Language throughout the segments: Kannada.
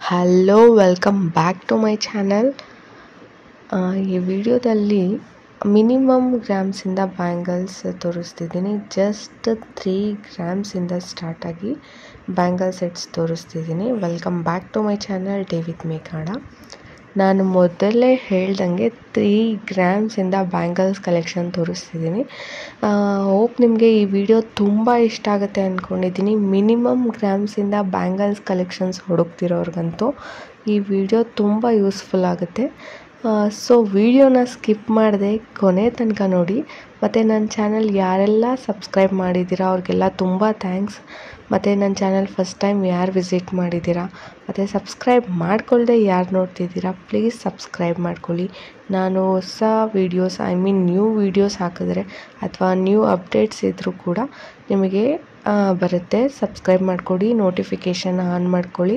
hello welcome back to my channel ಈ ವಿಡಿಯೋದಲ್ಲಿ ಮಿನಿಮಮ್ ಗ್ರಾಮ್ಸಿಂದ ಬ್ಯಾಂಗಲ್ಸ್ ತೋರಿಸ್ತಿದ್ದೀನಿ ಜಸ್ಟ್ ತ್ರೀ ಗ್ರಾಮ್ಸಿಂದ ಸ್ಟಾರ್ಟಾಗಿ ಬ್ಯಾಂಗಲ್ ಸೆಟ್ಸ್ ತೋರಿಸ್ತಿದ್ದೀನಿ welcome back to my channel day with ಮೇಘಾಡ ನಾನು ಮೊದಲೇ ಹೇಳ್ದಂಗೆ ತ್ರೀ ಗ್ರಾಮ್ಸಿಂದ ಬ್ಯಾಂಗಲ್ಸ್ ಕಲೆಕ್ಷನ್ ತೋರಿಸ್ತಿದ್ದೀನಿ ಹೋಪ್ ನಿಮಗೆ ಈ ವಿಡಿಯೋ ತುಂಬ ಇಷ್ಟ ಆಗುತ್ತೆ ಅಂದ್ಕೊಂಡಿದ್ದೀನಿ ಮಿನಿಮಮ್ ಗ್ರಾಮ್ಸಿಂದ ಬ್ಯಾಂಗಲ್ಸ್ ಕಲೆಕ್ಷನ್ಸ್ ಹುಡುಕ್ತಿರೋರ್ಗಂತೂ ಈ ವಿಡಿಯೋ ತುಂಬ ಯೂಸ್ಫುಲ್ ಆಗುತ್ತೆ ಸೊ ವಿಡಿಯೋನ ಸ್ಕಿಪ್ ಮಾಡದೆ ಕೊನೆ ತನಕ ನೋಡಿ ಮತ್ತು ನನ್ನ ಚಾನಲ್ ಯಾರೆಲ್ಲ ಸಬ್ಸ್ಕ್ರೈಬ್ ಮಾಡಿದ್ದೀರಾ ಅವ್ರಿಗೆಲ್ಲ ತುಂಬ ಥ್ಯಾಂಕ್ಸ್ ಮತ್ತು ನನ್ನ ಚಾನಲ್ ಫಸ್ಟ್ ಟೈಮ್ ಯಾರು ವಿಸಿಟ್ ಮಾಡಿದ್ದೀರಾ ಮತ್ತು ಸಬ್ಸ್ಕ್ರೈಬ್ ಮಾಡ್ಕೊಳ್ದೆ ಯಾರು ನೋಡ್ತಿದ್ದೀರಾ ಪ್ಲೀಸ್ ಸಬ್ಸ್ಕ್ರೈಬ್ ಮಾಡ್ಕೊಳ್ಳಿ ನಾನು ಹೊಸ videos I mean new videos ಹಾಕಿದ್ರೆ ಅಥವಾ ನ್ಯೂ ಅಪ್ಡೇಟ್ಸ್ ಇದ್ದರೂ ಕೂಡ ನಿಮಗೆ ಬರುತ್ತೆ ಸಬ್ಸ್ಕ್ರೈಬ್ ಮಾಡ್ಕೊಳ್ಳಿ ನೋಟಿಫಿಕೇಷನ್ ಆನ್ ಮಾಡ್ಕೊಳ್ಳಿ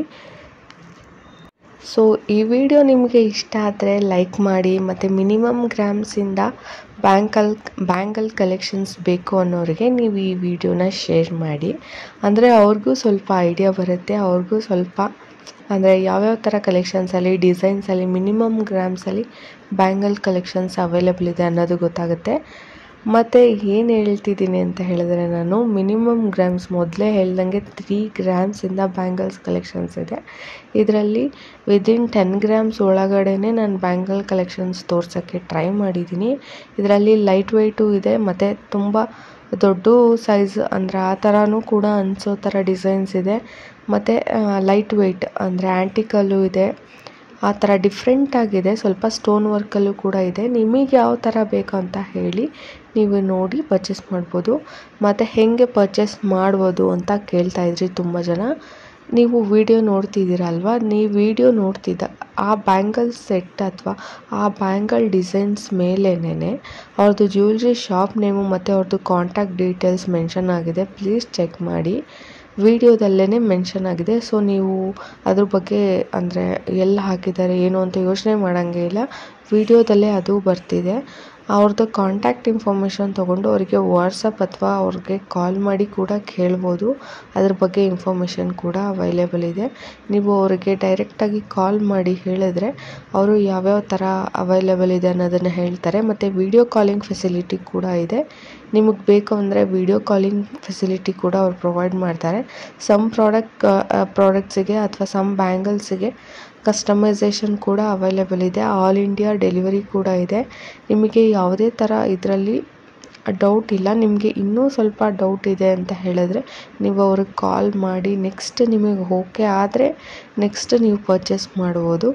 ಸೊ ಈ ವಿಡಿಯೋ ನಿಮಗೆ ಇಷ್ಟ ಆದರೆ ಲೈಕ್ ಮಾಡಿ ಮತ್ತು ಮಿನಿಮಮ್ ಗ್ರಾಮ್ಸಿಂದ ಬ್ಯಾಂಕಲ್ ಬ್ಯಾಂಗಲ್ ಕಲೆಕ್ಷನ್ಸ್ ಬೇಕು ಅನ್ನೋರಿಗೆ ನೀವು ಈ ವಿಡಿಯೋನ ಶೇರ್ ಮಾಡಿ ಅಂದರೆ ಅವ್ರಿಗೂ ಸ್ವಲ್ಪ ಐಡಿಯಾ ಬರುತ್ತೆ ಅವ್ರಿಗೂ ಸ್ವಲ್ಪ ಅಂದರೆ ಯಾವ್ಯಾವ ಥರ ಕಲೆಕ್ಷನ್ಸಲ್ಲಿ ಡಿಸೈನ್ಸಲ್ಲಿ ಮಿನಿಮಮ್ ಗ್ರಾಮ್ಸಲ್ಲಿ ಬ್ಯಾಂಗಲ್ ಕಲೆಕ್ಷನ್ಸ್ ಅವೈಲೇಬಲ್ ಇದೆ ಅನ್ನೋದು ಗೊತ್ತಾಗುತ್ತೆ ಮತ್ತು ಏನು ಹೇಳ್ತಿದ್ದೀನಿ ಅಂತ ಹೇಳಿದ್ರೆ ನಾನು ಮಿನಿಮಮ್ ಗ್ರಾಮ್ಸ್ ಮೊದಲೇ ಹೇಳ್ದಂಗೆ ತ್ರೀ ಗ್ರಾಮ್ಸಿಂದ ಬ್ಯಾಂಗಲ್ಸ್ ಕಲೆಕ್ಷನ್ಸ್ ಇದೆ ಇದರಲ್ಲಿ ವಿದಿನ್ ಟೆನ್ ಗ್ರಾಮ್ಸ್ ಒಳಗಡೆನೇ ನಾನು ಬ್ಯಾಂಗಲ್ ಕಲೆಕ್ಷನ್ಸ್ ತೋರ್ಸೋಕ್ಕೆ ಟ್ರೈ ಮಾಡಿದ್ದೀನಿ ಇದರಲ್ಲಿ ಲೈಟ್ ವೆಯ್ಟು ಇದೆ ಮತ್ತು ತುಂಬ ದೊಡ್ಡ ಸೈಜ್ ಅಂದರೆ ಆ ಥರನೂ ಕೂಡ ಅನಿಸೋ ಥರ ಡಿಸೈನ್ಸ್ ಇದೆ ಮತ್ತು ಲೈಟ್ ವೆಯ್ಟ್ ಅಂದರೆ ಆ್ಯಂಟಿಕಲ್ಲು ಇದೆ ಆ ಥರ ಡಿಫ್ರೆಂಟ್ ಆಗಿದೆ ಸ್ವಲ್ಪ ಸ್ಟೋನ್ ವರ್ಕಲ್ಲೂ ಕೂಡ ಇದೆ ನಿಮಗೆ ಯಾವ ಥರ ಬೇಕು ಅಂತ ಹೇಳಿ ನೀವು ನೋಡಿ ಪರ್ಚೇಸ್ ಮಾಡ್ಬೋದು ಮತ್ತು ಹೇಗೆ ಪರ್ಚೇಸ್ ಮಾಡ್ಬೋದು ಅಂತ ಕೇಳ್ತಾ ಇದ್ರಿ ತುಂಬ ಜನ ನೀವು ವಿಡಿಯೋ ನೋಡ್ತಿದ್ದೀರಲ್ವ ನೀವು ವಿಡಿಯೋ ನೋಡ್ತಿದ್ದ ಆ ಬ್ಯಾಂಗಲ್ ಸೆಟ್ ಅಥವಾ ಆ ಬ್ಯಾಂಗಲ್ ಡಿಸೈನ್ಸ್ ಮೇಲೇನೆ ಅವ್ರದ್ದು ಜ್ಯುವೆಲ್ರಿ ಶಾಪ್ ನೇಮು ಮತ್ತು ಅವ್ರದ್ದು ಕಾಂಟ್ಯಾಕ್ಟ್ ಡೀಟೇಲ್ಸ್ ಮೆನ್ಷನ್ ಆಗಿದೆ ಪ್ಲೀಸ್ ಚೆಕ್ ಮಾಡಿ ವಿಡಿಯೋದಲ್ಲೇ ಮೆನ್ಷನ್ ಆಗಿದೆ ಸೊ ನೀವು ಅದ್ರ ಬಗ್ಗೆ ಅಂದರೆ ಎಲ್ಲಿ ಹಾಕಿದ್ದಾರೆ ಏನು ಅಂತ ಯೋಚನೆ ಮಾಡೋಂಗೇ ಇಲ್ಲ ವಿಡಿಯೋದಲ್ಲೇ ಅದು ಬರ್ತಿದೆ ಅವ್ರದ್ದು ಕಾಂಟ್ಯಾಕ್ಟ್ ಇನ್ಫಾರ್ಮೇಷನ್ ತೊಗೊಂಡು ಅವರಿಗೆ ವಾಟ್ಸಪ್ ಅಥವಾ ಅವ್ರಿಗೆ ಕಾಲ್ ಮಾಡಿ ಕೂಡ ಕೇಳ್ಬೋದು ಅದ್ರ ಬಗ್ಗೆ ಇನ್ಫಾರ್ಮೇಷನ್ ಕೂಡ ಅವೈಲೇಬಲ್ ಇದೆ ನೀವು ಅವರಿಗೆ ಡೈರೆಕ್ಟಾಗಿ ಕಾಲ್ ಮಾಡಿ ಹೇಳಿದ್ರೆ ಅವರು ಯಾವ್ಯಾವ ಥರ ಅವೈಲೇಬಲ್ ಇದೆ ಅನ್ನೋದನ್ನು ಹೇಳ್ತಾರೆ ಮತ್ತು ವಿಡಿಯೋ ಕಾಲಿಂಗ್ ಫೆಸಿಲಿಟಿ ಕೂಡ ಇದೆ ನಿಮಗೆ ಬೇಕು ಅಂದರೆ ವಿಡಿಯೋ ಕಾಲಿಂಗ್ ಫೆಸಿಲಿಟಿ ಕೂಡ ಅವ್ರು ಪ್ರೊವೈಡ್ ಮಾಡ್ತಾರೆ ಸಮ್ ಪ್ರಾಡಕ್ಟ್ ಪ್ರಾಡಕ್ಟ್ಸಿಗೆ ಅಥವಾ ಸಮ್ ಬ್ಯಾಂಗಲ್ಸಿಗೆ ಕಸ್ಟಮೈಸೇಷನ್ ಕೂಡ ಅವೈಲೇಬಲ್ ಇದೆ ಆಲ್ ಇಂಡಿಯಾ ಡೆಲಿವರಿ ಕೂಡ ಇದೆ ನಿಮಗೆ ಯಾವುದೇ ಥರ ಇದರಲ್ಲಿ ಡೌಟ್ ಇಲ್ಲ ನಿಮಗೆ ಇನ್ನೂ ಸ್ವಲ್ಪ ಡೌಟ್ ಇದೆ ಅಂತ ಹೇಳಿದ್ರೆ ನೀವು ಅವ್ರಿಗೆ ಕಾಲ್ ಮಾಡಿ ನೆಕ್ಸ್ಟ್ ನಿಮಗೆ ಓಕೆ ಆದರೆ ನೆಕ್ಸ್ಟ್ ನೀವು ಪರ್ಚೇಸ್ ಮಾಡ್ಬೋದು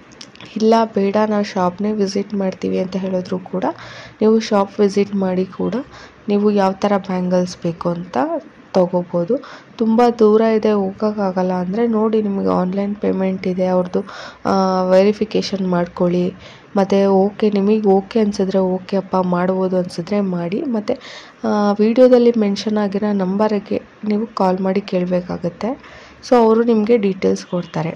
ಇಲ್ಲ ಬೇಡ ನಾವು ಶಾಪ್ನೇ ವಿಸಿಟ್ ಮಾಡ್ತೀವಿ ಅಂತ ಹೇಳಿದ್ರು ಕೂಡ ನೀವು ಶಾಪ್ ವಿಸಿಟ್ ಮಾಡಿ ಕೂಡ ನೀವು ಯಾವ ಥರ ಬ್ಯಾಂಗಲ್ಸ್ ಬೇಕು ಅಂತ ತೊಗೋಬೋದು ತುಂಬ ದೂರ ಇದೆ ಹೋಗೋಕ್ಕಾಗಲ್ಲ ಅಂದರೆ ನೋಡಿ ನಿಮಗೆ ಆನ್ಲೈನ್ ಪೇಮೆಂಟ್ ಇದೆ ಅವ್ರದ್ದು ವೆರಿಫಿಕೇಷನ್ ಮಾಡ್ಕೊಳ್ಳಿ ಮತ್ತು ಓಕೆ ನಿಮಗೆ ಓಕೆ ಅನಿಸಿದ್ರೆ ಓಕೆ ಅಪ್ಪ ಮಾಡ್ಬೋದು ಅನಿಸಿದ್ರೆ ಮಾಡಿ ಮತ್ತು ವಿಡಿಯೋದಲ್ಲಿ ಮೆನ್ಷನ್ ಆಗಿರೋ ನಂಬರಿಗೆ ನೀವು ಕಾಲ್ ಮಾಡಿ ಕೇಳಬೇಕಾಗತ್ತೆ ಸೊ ಅವರು ನಿಮಗೆ ಡೀಟೇಲ್ಸ್ ಕೊಡ್ತಾರೆ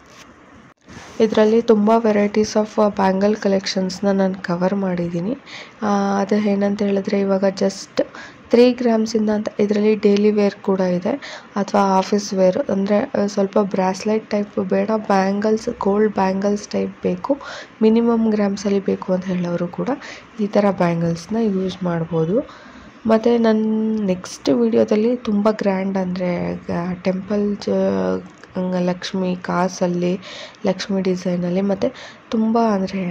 ಇದರಲ್ಲಿ ತುಂಬ ವೆರೈಟೀಸ್ ಆಫ್ ಬ್ಯಾಂಗಲ್ ಕಲೆಕ್ಷನ್ಸ್ನ ನಾನು ಕವರ್ ಮಾಡಿದ್ದೀನಿ ಅದು ಏನಂತ ಹೇಳಿದ್ರೆ ಇವಾಗ ಜಸ್ಟ್ ತ್ರೀ ಗ್ರಾಮ್ಸಿಂದ ಅಂತ ಇದರಲ್ಲಿ ಡೈಲಿ ವೇರ್ ಕೂಡ ಇದೆ ಅಥವಾ ಆಫೀಸ್ ವೇರ್ ಅಂದರೆ ಸ್ವಲ್ಪ ಬ್ರಾಸ್ಲೈಟ್ ಟೈಪ್ ಬೇಡ ಬ್ಯಾಂಗಲ್ಸ್ ಗೋಲ್ಡ್ ಬ್ಯಾಂಗಲ್ಸ್ ಟೈಪ್ ಬೇಕು ಮಿನಿಮಮ್ ಗ್ರಾಮ್ಸಲ್ಲಿ ಬೇಕು ಅಂತ ಹೇಳೋರು ಕೂಡ ಈ ಥರ ಬ್ಯಾಂಗಲ್ಸ್ನ ಯೂಸ್ ಮಾಡ್ಬೋದು ಮತ್ತು ನನ್ನ ನೆಕ್ಸ್ಟ್ ವಿಡಿಯೋದಲ್ಲಿ ತುಂಬ ಗ್ರ್ಯಾಂಡ್ ಅಂದರೆ ಟೆಂಪಲ್ ಲಕ್ಷ್ಮಿ ಕಾಸಲ್ಲಿ ಲಕ್ಷ್ಮಿ ಡಿಸೈನಲ್ಲಿ ಮತ್ತು ತುಂಬ ಅಂದರೆ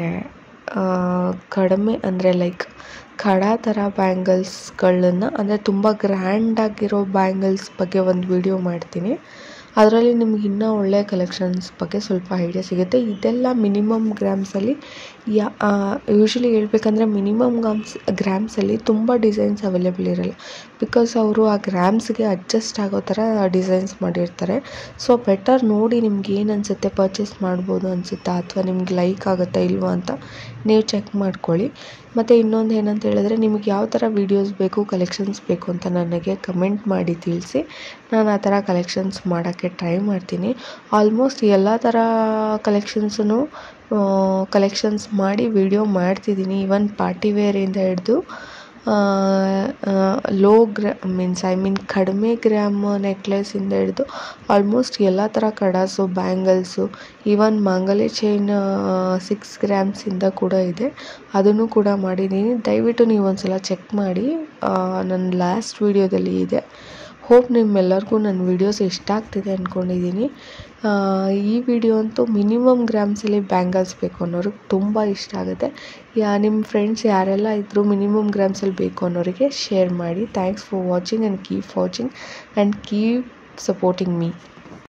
ಕಡಿಮೆ ಅಂದರೆ ಲೈಕ್ ಖಡ ಥರ ಬ್ಯಾಂಗಲ್ಸ್ಗಳನ್ನ ಅಂದರೆ ತುಂಬ ಗ್ರ್ಯಾಂಡಾಗಿರೋ ಬ್ಯಾಂಗಲ್ಸ್ ಬಗ್ಗೆ ಒಂದು ವಿಡಿಯೋ ಮಾಡ್ತೀನಿ ಅದರಲ್ಲಿ ನಿಮ್ಗೆ ಇನ್ನೂ ಒಳ್ಳೆಯ ಕಲೆಕ್ಷನ್ಸ್ ಬಗ್ಗೆ ಸ್ವಲ್ಪ ಐಡಿಯಾ ಸಿಗುತ್ತೆ ಇದೆಲ್ಲ ಮಿನಿಮಮ್ ಗ್ರಾಮ್ಸಲ್ಲಿ ಯಾ ಯೂಶ್ವಲಿ ಹೇಳ್ಬೇಕಂದ್ರೆ ಮಿನಿಮಮ್ ಗ್ರಾಮ್ಸ್ ಗ್ರಾಮ್ಸಲ್ಲಿ ತುಂಬ ಡಿಸೈನ್ಸ್ ಅವೈಲೇಬಲ್ ಇರೋಲ್ಲ ಬಿಕಾಸ್ ಅವರು ಆ ಗ್ರಾಮ್ಸ್ಗೆ ಅಡ್ಜಸ್ಟ್ ಆಗೋ ಥರ ಡಿಸೈನ್ಸ್ ಮಾಡಿರ್ತಾರೆ ಸೊ ಬೆಟರ್ ನೋಡಿ ನಿಮ್ಗೆ ಏನು ಅನಿಸುತ್ತೆ ಪರ್ಚೇಸ್ ಮಾಡ್ಬೋದು ಅನಿಸುತ್ತಾ ಅಥವಾ ನಿಮ್ಗೆ ಲೈಕ್ ಆಗುತ್ತಾ ಇಲ್ವಾ ಅಂತ ನೀವು ಚೆಕ್ ಮಾಡ್ಕೊಳ್ಳಿ ಮತ್ತು ಇನ್ನೊಂದು ಏನಂತ ಹೇಳಿದ್ರೆ ನಿಮಗೆ ಯಾವ ಥರ ವೀಡಿಯೋಸ್ ಬೇಕು ಕಲೆಕ್ಷನ್ಸ್ ಬೇಕು ಅಂತ ನನಗೆ ಕಮೆಂಟ್ ಮಾಡಿ ತಿಳಿಸಿ ನಾನು ಆ ಥರ ಕಲೆಕ್ಷನ್ಸ್ ಮಾಡೋಕ್ಕೆ ಟ್ರೈ ಮಾಡ್ತೀನಿ ಆಲ್ಮೋಸ್ಟ್ ಎಲ್ಲ ಥರ ಕಲೆಕ್ಷನ್ಸನ್ನು ಕಲೆಕ್ಷನ್ಸ್ ಮಾಡಿ ವಿಡಿಯೋ ಮಾಡ್ತಿದ್ದೀನಿ ಈವನ್ ಪಾರ್ಟಿ ವೇರಿಂದ ಹಿಡಿದು low gram means I mean ಕಡಿಮೆ ಗ್ರಾಮ್ ನೆಕ್ಲೆಸಿಂದ ಹಿಡಿದು ಆಲ್ಮೋಸ್ಟ್ ಎಲ್ಲ ಥರ ಕಡಾಸು ಬ್ಯಾಂಗಲ್ಸು ಈವನ್ ಮಾಂಗಲ್ಯ ಚೈನ್ ಸಿಕ್ಸ್ ಗ್ರಾಮ್ಸಿಂದ ಕೂಡ ಇದೆ ಅದನ್ನು ಕೂಡ ಮಾಡಿದ್ದೀನಿ ದಯವಿಟ್ಟು ನೀವು ಒಂದ್ಸಲ ಚೆಕ್ ಮಾಡಿ ನನ್ನ ಲಾಸ್ಟ್ ವೀಡಿಯೋದಲ್ಲಿ ಇದೆ ಹೋಪ್ ನಿಮ್ಮೆಲ್ಲರಿಗೂ ನನ್ನ ವೀಡಿಯೋಸ್ ಇಷ್ಟ ಆಗ್ತಿದೆ ಅಂದ್ಕೊಂಡಿದ್ದೀನಿ ಈ ವಿಡಿಯೋ ಅಂತೂ ಮಿನಿಮಮ್ ಗ್ರಾಮ್ಸಲ್ಲಿ ಬ್ಯಾಂಗಲ್ಸ್ ಬೇಕು ಅನ್ನೋರಿಗೆ ತುಂಬ ಇಷ್ಟ ಆಗುತ್ತೆ ಯಾ ನಿಮ್ಮ ಫ್ರೆಂಡ್ಸ್ ಯಾರೆಲ್ಲ ಇದ್ದರೂ ಮಿನಿಮಮ್ ಗ್ರಾಮ್ಸಲ್ಲಿ ಬೇಕು ಅನ್ನೋರಿಗೆ ಶೇರ್ ಮಾಡಿ thanks for watching and keep watching and keep supporting me